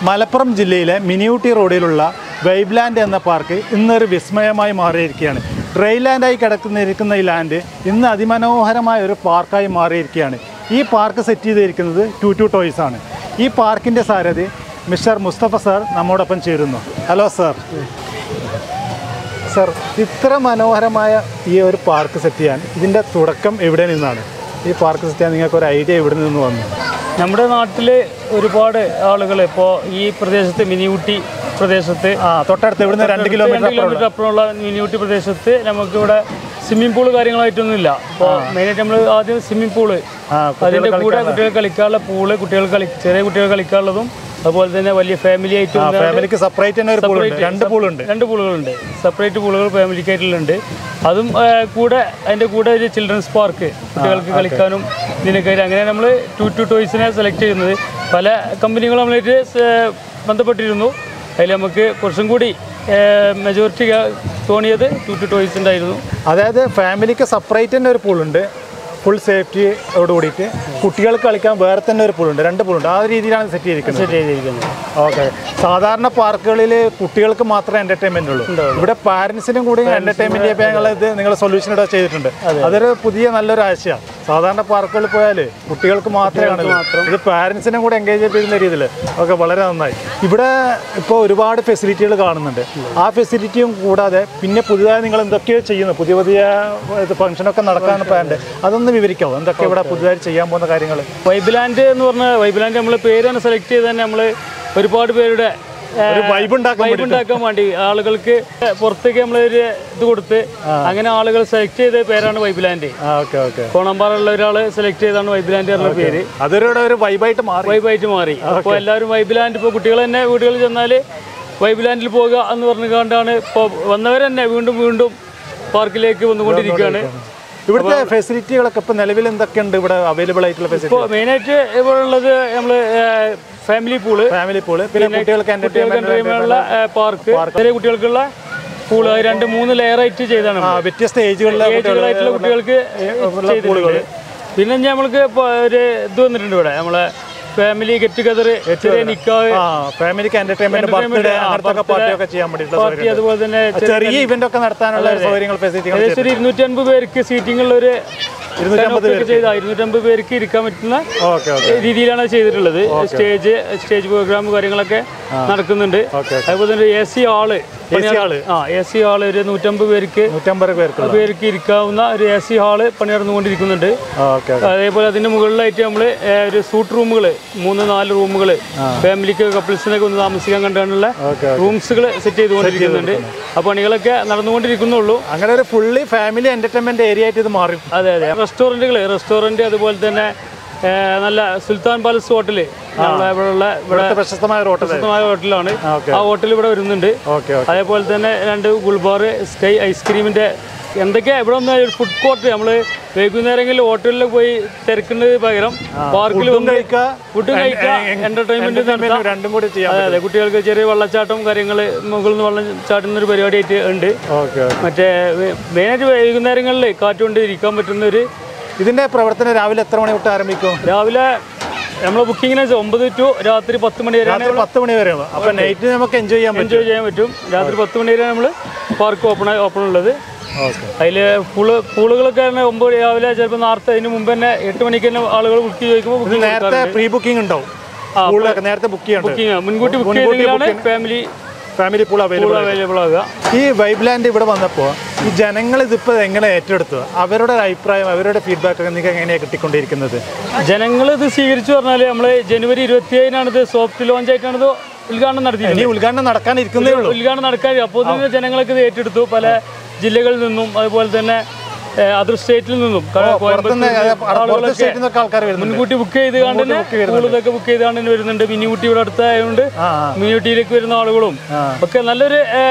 മലപ്പുറം ജില്ലയിലെ മിനിയൂട്ടി റോഡിലുള്ള വൈബ്ലാൻഡ് എന്ന പാർക്ക് ഇന്നൊരു വിസ്മയമായി മാറിയിരിക്കുകയാണ് ഡ്രൈ ലാൻഡായി കിടക്കുന്നിരിക്കുന്ന ഈ ലാൻഡ് ഇന്ന് അതിമനോഹരമായ ഒരു പാർക്കായി മാറിയിരിക്കുകയാണ് ഈ പാർക്ക് സെറ്റ് ചെയ്തിരിക്കുന്നത് ടു ടു ടോയ്സ് ആണ് ഈ പാർക്കിൻ്റെ സാരഥി മിസ്റ്റർ മുസ്തഫ സാർ നമ്മോടൊപ്പം ചേരുന്നു ഹലോ സാർ സാർ ഇത്ര മനോഹരമായ ഈ ഒരു പാർക്ക് സെറ്റ് ചെയ്യാൻ ഇതിൻ്റെ തുടക്കം എവിടെ നിന്നാണ് ഈ പാർക്ക് സെറ്റ് ചെയ്യാൻ നിങ്ങൾക്ക് ഒരു ഐഡിയ എവിടെ നിന്ന് വന്നു നമ്മുടെ നാട്ടിൽ ഒരുപാട് ആളുകൾ ഇപ്പോൾ ഈ പ്രദേശത്ത് മിനിയൂട്ടി പ്രദേശത്ത് ആ തൊട്ടടുത്ത് ഇവിടുന്ന് രണ്ട് കിലോമീറ്റർ രണ്ട് കിലോമീറ്റർ അപ്പുറമുള്ള മിനിയൂട്ടി പ്രദേശത്ത് നമുക്കിവിടെ സ്വിമ്മിംഗ് പൂള് കാര്യങ്ങളായിട്ടൊന്നും ഇല്ല അപ്പോൾ മെയിനായിട്ട് നമ്മൾ ആദ്യം സ്വിമ്മിംഗ് പൂള് ആ അതിൻ്റെ കൂടെ കുട്ടികൾ കളിക്കാനുള്ള പൂള് കുട്ടികൾ കളി ചെറിയ കുട്ടികൾ കളിക്കാനുള്ളതും അതുപോലെ തന്നെ വലിയ ഫാമിലി ആയിട്ട് ആ ഫാമിലിക്ക് സെപ്പറേറ്റ് തന്നെ ഒരു പൂളുണ്ട് രണ്ട് പൂളുണ്ട് രണ്ട് പൂളുകളുണ്ട് സെപ്പറേറ്റ് പൂളുകൾ ഫാമിലിക്കായിട്ടുള്ളുണ്ട് അതും ആ, കൂടെ അതിൻ്റെ കൂടെ ഒരു ചിൽഡ്രൻസ് പാർക്ക് കുട്ടികൾക്ക് കളിക്കാനും ഇതിനൊക്കെ അങ്ങനെ നമ്മൾ ടു ടു ടോയ്സിനെ സെലക്ട് ചെയ്യുന്നത് പല കമ്പനികളും നമ്മളായിട്ട് സ- ബന്ധപ്പെട്ടിരുന്നു അതിൽ നമുക്ക് കുറച്ചും കൂടി മെജോറിറ്റി തോന്നിയത് ടു ടു ടോയ്സ് ഉണ്ടായിരുന്നു അതായത് ഫാമിലിക്ക് സെപ്പറേറ്റ് തന്നെ ഒരു പൂളുണ്ട് ഫുൾ സേഫ്റ്റിയോട് കൂടിയിട്ട് കുട്ടികൾക്ക് കളിക്കാൻ വേറെ തന്നെ ഒരു പൂളുണ്ട് രണ്ട് പൂളുണ്ട് ആ രീതിയിലാണ് സെറ്റ് ചെയ്തിരിക്കുന്നത് സെറ്റ് ചെയ്തിരിക്കുന്നത് ഓക്കെ സാധാരണ പാർക്കുകളിൽ കുട്ടികൾക്ക് മാത്രമേ എന്റർടൈൻമെന്റ് ഉള്ളൂ ഇവിടെ പാരന്റ്സിനും കൂടി എന്റർടൈൻമെന്റ് ചെയ്യാനുള്ള ഇത് നിങ്ങൾ സൊല്യൂഷൻ ഇവിടെ ചെയ്തിട്ടുണ്ട് അതൊരു പുതിയ നല്ലൊരു ആശയമാണ് സാധാരണ പാർക്കുകളിൽ പോയാൽ കുട്ടികൾക്ക് മാത്രമേ കാണുള്ളൂ ഇത് പാരന്റ്സിനും കൂടെ എൻഗേജ് ചെയ്തിരുന്ന രീതിയിൽ ഒക്കെ വളരെ നന്നായി ഇവിടെ ഇപ്പോൾ ഒരുപാട് ഫെസിലിറ്റികൾ കാണുന്നുണ്ട് ആ ഫെസിലിറ്റിയും കൂടാതെ പിന്നെ പുതിയതായി നിങ്ങൾ എന്തൊക്കെയോ ചെയ്യുന്നു പുതിയ പുതിയ ഇത് ഫംഗ്ഷനൊക്കെ നടക്കാണ് പ്ലാന്റ് അതൊന്ന് വിവരിക്കാമോ എന്തൊക്കെ ഇവിടെ പുതുതായി ചെയ്യാൻ പോകുന്ന കാര്യങ്ങൾ വൈബ്ലാൻഡ് എന്ന് പറഞ്ഞ വൈബ്ലാൻഡ് നമ്മൾ പേര് തന്നെ സെലക്ട് ചെയ്ത് തന്നെ നമ്മൾ ഒരുപാട് പേരുടെ ആ, ഒരു vibe ഉണ്ടാക്കാൻ vibe ഉണ്ടാക്കാൻ വേണ്ടി ആളുകൾക്ക് പുറത്തേക്ക് നമ്മൾ ഒരു ഇത് കൊടുത്ത് അങ്ങനെ ആളുകൾ സെലക്ട് ചെയ്ത പേരാണ് വൈബ്ലാൻഡ് ആ ഓക്കെ ഓക്കെ കോണമ്പാറുള്ള ഒരാൾ സെലക്ട് ചെയ്താണ് വൈബ്ലാൻഡ് എന്നുള്ള പേര് അതൊരു ഒരു വൈബായിട്ട് മാറി വൈബായിട്ട് മാറി അപ്പോൾ എല്ലാവരും വൈബ്ലാൻഡ് ഇപ്പോൾ കുട്ടികൾ തന്നെ വീടുകളിൽ ചെന്നാൽ വൈബ്ലാൻഡിൽ പോകുക എന്ന് പറഞ്ഞു കണ്ടാണ് ഇപ്പോൾ വന്നവർ തന്നെ വീണ്ടും വീണ്ടും പാർക്കിലേക്ക് വന്നുകൊണ്ടിരിക്കുകയാണ് ഇവിടുത്തെ ഫെസിലിറ്റികളൊക്കെ ഇപ്പൊ നിലവിൽ എന്തൊക്കെയുണ്ട് ഇവിടെ അവൈലബിൾ ആയിട്ടുള്ള ഫെസിലിറ്റി ഇപ്പോൾ മെയിനായിട്ട് ഇവിടെ ഉള്ളത് നമ്മൾ ഫാമിലി പൂള് ഫാമിലി പൂള് പിന്നെ കുട്ടികൾക്ക് കുട്ടികൾക്ക് എന്റർടൈൻമെന്റ് എന്റർടൈൻമെന്റുള്ള പാർക്ക് ചെറിയ കുട്ടികൾക്കുള്ള പൂള് അത് രണ്ട് മൂന്ന് ലെയർ ആയിട്ട് ചെയ്താണ് വ്യത്യസ്ത ഏജുകളിലെ ഏജുകളായിട്ടുള്ള കുട്ടികൾക്ക് ചെയ്തിട്ടുണ്ട് പിന്നെ നമ്മൾക്ക് ഇപ്പോൾ ഒരു ഇത് വന്നിട്ടുണ്ട് ഇവിടെ നമ്മളെ ഫാമിലി ഗെറ്റ് ടുഗദർ ചെറിയ നിക്കാവ് ആ ഫാമിലിക്ക് എന്റർടൈൻമെന്റ് ബർത്ത്ഡേ അങ്ങനത്തെ പാർട്ടിയൊക്കെ ചെയ്യാൻ വേണ്ടിയിട്ടുള്ള പാർട്ടി അതുപോലെ തന്നെ സൗകര്യം. ചെറിയ ഇവന്റ് ഒക്കെ നടത്താനുള്ള സൗകര്യങ്ങൾ ഫെസിലിറ്റികൾ ഏകദേശം ഒരു ഇരുന്നൂറ്റി അൻപത് പേർക്ക് സീറ്റിംഗ് ഉള്ള ഒരു ചെയ്ത ഇരുന്നൂറ്റമ്പത് പേർക്ക് ഇരിക്കാൻ പറ്റുന്ന ഓക്കെ ഓക്കെ രീതിയിലാണ് അത് ചെയ്തിട്ടുള്ളത് സ്റ്റേജ് സ്റ്റേജ് പ്രോഗ്രാം കാര്യങ്ങളൊക്കെ നടക്കുന്നുണ്ട് ഓക്കെ അതുപോലെ തന്നെ A C hall A C ആള് ആ എ സി ഹാള് ഒരു നൂറ്റമ്പത് പേർക്ക് നൂറ്റമ്പത് പേർക്കുള്ള പേർക്ക് ഇരിക്കാവുന്ന ഒരു എ സി ഹാള് പണി നടന്നുകൊണ്ടിരിക്കുന്നുണ്ട് ഓക്കെ അതേപോലെ അതിന്റെ മുകളിലായിട്ട് നമ്മൾ ഒരു സൂട്ട് റൂമുകൾ മൂന്ന് നാല് റൂമുകൾ ഫാമിലിക്ക് കപ്പിൾസിനൊക്കെ ഒന്ന് താമസിക്കാൻ കണ്ടുള്ള ഓക്കെ റൂംസുകൾ സെറ്റ് ചെയ്തുകൊണ്ടിരിക്കുന്നുണ്ട് ആ പണികളൊക്കെ നടന്നുകൊണ്ടിരിക്കുന്നുള്ളൂ അങ്ങനെ ഒരു ഫുള്ളി ഫാമിലി എന്റർടൈൻമെന്റ് ഏരിയ ആയിട്ട് ഇത് മാറി അതെ അതെ റെസ്റ്റോറൻറ്റുകൾ റെസ്റ്റോറൻറ്റ് അതുപോലെ തന്നെ ഏ, നല്ല സുൽത്താൻ പാലസ് ഹോട്ടല് നമ്മളെ ഇവിടെയുള്ള ഇവിടെ ഇവിടുത്തെ പ്രശസ്തമായ ഒരു ഹോട്ടൽ പ്രശസ്തമായ ഹോട്ടലാണ് ഓക്കെ ആ ഹോട്ടൽ ഇവിടെ വരുന്നുണ്ട് ഓക്കെ ഓക്കെ അതേപോലെ തന്നെ രണ്ട് ഗുൾബാർ സ്കൈ ഐസ്ക്രീമിന്റെ എന്തൊക്കെയാ ഇവിടെ ഒന്ന് ഫുഡ് കോർട്ട് നമ്മൾ വൈകുന്നേരങ്ങളിൽ ഹോട്ടലിൽ പോയി തിരക്കുന്നത് പകരം പാർക്കിൽ ഫുഡും വന്ന് കഴിക്കുക ഫുഡും കഴിക്കുക എന്റർടൈൻമെന്റ് entertainment രണ്ടും കൂടി ചെയ്യാം അതെ അതെ കുട്ടികൾക്ക് ചെറിയ വെള്ളച്ചാട്ടം കാര്യങ്ങൾ മുകളിൽ നിന്ന് വെള്ളം ചാട്ടുന്ന ഒരു പരിപാടിയായിട്ട് ഉണ്ട് ഓക്കെ ഓക്കെ മറ്റേ മെയിനായിട്ട് വൈകുന്നേരങ്ങളിൽ കാറ്റുകൊണ്ട് ഇരിക്കാൻ പറ്റുന്ന ഒരു ഇതിന്റെ പ്രവർത്തനം രാവിലെ എത്ര മണി തൊട്ട് ആരംഭിക്കും രാവിലെ നമ്മൾ ബുക്കിങ്ങിന് ഒമ്പത് ടു രാത്രി പത്ത് മണി വരെ രാത്രി പത്ത് മണി വരെയാണ് അപ്പൊ നൈറ്റ് നമുക്ക് എൻജോയ് ചെയ്യാൻ പറ്റും എൻജോയ് ചെയ്യാൻ പറ്റും രാത്രി പത്ത് മണി വരെ നമ്മൾ പാർക്ക് ഓപ്പൺ ഓപ്പൺ ഉള്ളത് ഓക്കെ അതിൽ പൂള് പൂളുകളൊക്കെ തന്നെ ഒമ്പത് രാവിലെ ചിലപ്പോൾ നേരത്തെ അതിന് മുമ്പ് തന്നെ എട്ട് മണിക്ക് തന്നെ ആളുകൾ ബുക്ക് ചോദിക്കുമ്പോൾ ബുക്കിംഗ് നേരത്തെ പ്രീ ബുക്കിംഗ് ഉണ്ടാവും പൂളിലൊക്കെ നേരത്തെ ബുക്ക് ചെയ്യണ്ട ബുക്കിംഗ് മുൻകൂട്ടി ബുക്ക് ചെയ്തെങ്കിലാണ് family family pool available pool available ആകുക ഈ വൈബ്ലാൻഡ് ഇവിടെ വന്നപ്പോൾ ഈ ജനങ്ങൾ ഇതിപ്പോൾ എങ്ങനെ ഏറ്റെടുത്തു അവരുടെ ഒരു അഭിപ്രായം അവരുടെ ഫീഡ്ബാക്ക് ഒക്കെ നിങ്ങൾക്ക് എങ്ങനെയാണ് കിട്ടിക്കൊണ്ടിരിക്കുന്നത് ജനങ്ങൾ ഇത് സ്വീകരിച്ചു പറഞ്ഞാൽ നമ്മൾ ജനുവരി ഇരുപത്തി ഏഴിനാണ് ഇത് സോഫ്റ്റ് ലോഞ്ച് ആയിട്ടാണ് ഇത് ഉദ്ഘാടനം നടത്തിയത് ഇനി ഉദ്ഘാടനം നടക്കാനിരിക്കുന്നേ ഉള്ളൂ ഉദ്ഘാടനം നടക്കാൻ അപ്പോൾ തന്നെ ജനങ്ങളൊക്കെ ഇത് ഏറ്റെടുത്തു പല ജില്ലകളിൽ നിന്നും അതുപോലെ തന്നെ അതർ സ്റ്റേറ്റിൽ നിന്നും ക- പുറത്തുനിന്ന് കോയമ്പത്തൂർ പുറത്ത് ആളുകളൊക്കെ സ്റ്റേറ്റിൽ നിന്നൊക്കെ ആൾക്കാർ വരുന്നുണ്ട് മുൻകൂട്ടി ബുക്ക് ചെയ്ത് കണ്ട് തന്നെ സ്കൂളിലൊക്കെ ബുക്ക് ചെയ്ത് കണ്ട് തന്നെ വരുന്നുണ്ട് മിനിയൂട്ടി ഇവിടെ അടുത്തായതുകൊണ്ട് ആ ആ. മിനിയൂട്ടിയിലേക്ക് വരുന്ന ആളുകളും ഒക്കെ നല്ലൊരു ഏ,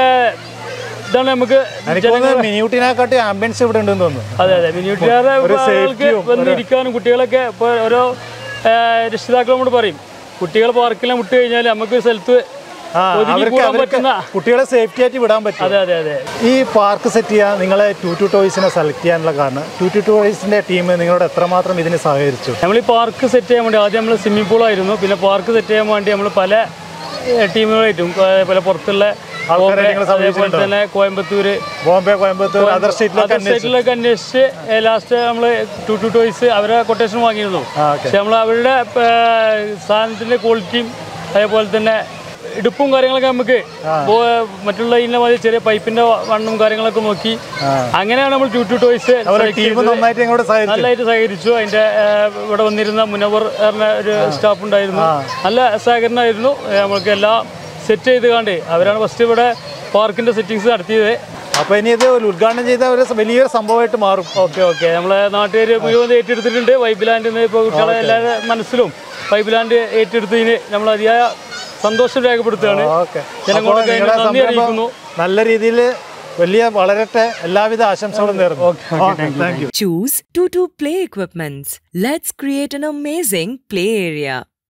ഇതാണ് നമുക്ക് എനിക്ക് തോന്നുന്നത് മിനിയൂട്ടിനെക്കാട്ടി ആംബിയൻസ് ഇവിടെ ഉണ്ടെന്ന് തോന്നുന്നു അതെ അതെ മിനിയൂട്ടിയാറെ ആളുകൾക്ക് വന്നിരിക്കാനും കുട്ടികളൊക്കെ ഇപ്പോൾ ഓരോ ഏ, രക്ഷിതാക്കളോട് പറയും കുട്ടികൾ പാർക്കിലും വിട്ട് കഴിഞ്ഞാൽ നമുക്ക് ഒരു സ്ഥലത്ത് ആ ഒതുങ്ങി അവർക്ക് കൂടാൻ അവർക്ക് പറ്റുന്ന കുട്ടികളെ സേഫ്റ്റി ആയിട്ട് വിടാൻ പറ്റും അതെ അതെ അതെ ഈ പാർക്ക് സെറ്റ് ചെയ്യാൻ നിങ്ങളെ ടു ടു ടോയ്സിനെ സെലക്ട് ചെയ്യാനുള്ള കാരണം ടു ടു ടോയ്സിന്റെ ടീം നിങ്ങളോട് എത്രമാത്രം ഇതിന് സഹകരിച്ചു നമ്മൾ ഈ പാർക്ക് സെറ്റ് ചെയ്യാൻ വേണ്ടി ആദ്യം നമ്മൾ സ്വിമ്മിംഗ് പൂളായിരുന്നു പിന്നെ പാർക്ക് സെറ്റ് ചെയ്യാൻ വേണ്ടി നമ്മൾ പല ടീമുകളായിട്ടും അതേപോലെ പുറത്തുള്ള ആൾക്കാരെ നിങ്ങൾ അതേപോലെ തന്നെ കോയമ്പത്തൂര് ബോംബെ കോയമ്പത്തൂർ അതർ സ്റ്റേറ്റിലൊക്കെ അതർ സ്റ്റേറ്റിലൊക്കെ അന്വേഷിച്ച് ലാസ്റ്റ് നമ്മൾ ടു ടു ടോയ്സ് അവരെ കൊട്ടേഷൻ വാങ്ങിയിരുന്നു ആ, okay. പക്ഷെ നമ്മൾ അവരുടെ ഏർ, സാധനത്തിന്റെ ക്വാളിറ്റിയും അതേപോലെ തന്നെ ഇടുപ്പും കാര്യങ്ങളൊക്കെ നമുക്ക് ബോ- മറ്റുള്ള ഇതിന്റെ മാതിരി ചെറിയ പൈപ്പിന്റെ വണ്ണും കാര്യങ്ങളൊക്കെ നോക്കി അങ്ങനെയാണ് നമ്മൾ ടു ടു ടോയ്സ് ടീം നന്നായിട്ട് ഞങ്ങളോട് സഹകരിച്ചു നല്ലതായിട്ട് സഹകരിച്ചു അതിന്റെ ഏർ, ഇവിടെ വന്നിരുന്ന മുനവർ എന്ന ഒരു സ്റ്റാഫ് ഉണ്ടായിരുന്നു നല്ല സഹകരണമായിരുന്നു ഏർ, നമ്മൾക്ക് എല്ലാം സെറ്റ് ചെയ്ത് കണ്ട് അവരാണ് ഫസ്റ്റ് ഇവിടെ പാർക്കിന്റെ സെറ്റിങ്സ് നടത്തിയത് അപ്പൊ ഇനി ഇത് ഒരു ഉദ്ഘാടനം ചെയ്ത ഒരു വലിയൊരു സംഭവമായിട്ട് മാറും ഓക്കെ ഓക്കെ നമ്മളെ നാട്ടുകാർ മുഴുവൻ ഏറ്റെടുത്തിട്ടുണ്ട് വൈബ് ലാൻഡിൽ ഇപ്പോൾ കുട്ടികളെ എല്ലാവരുടെ മനസ്സിലും വൈബ് ലാൻഡ് ഏറ്റെടുത്തതിന് നമ്മൾ അതിയായ സന്തോഷം രേഖപ്പെടുത്തുകയാണ് ഓക്കെ ജനങ്ങളൊക്കെ അതിന് നന്ദി അറിയിക്കുന്നു നല്ല രീതിയിൽ വലിയ വളരട്ടെ എല്ലാവിധ ആശംസകളും നേർന്നു thank you Choose Tutu Play Equipments. Let's create an amazing play area.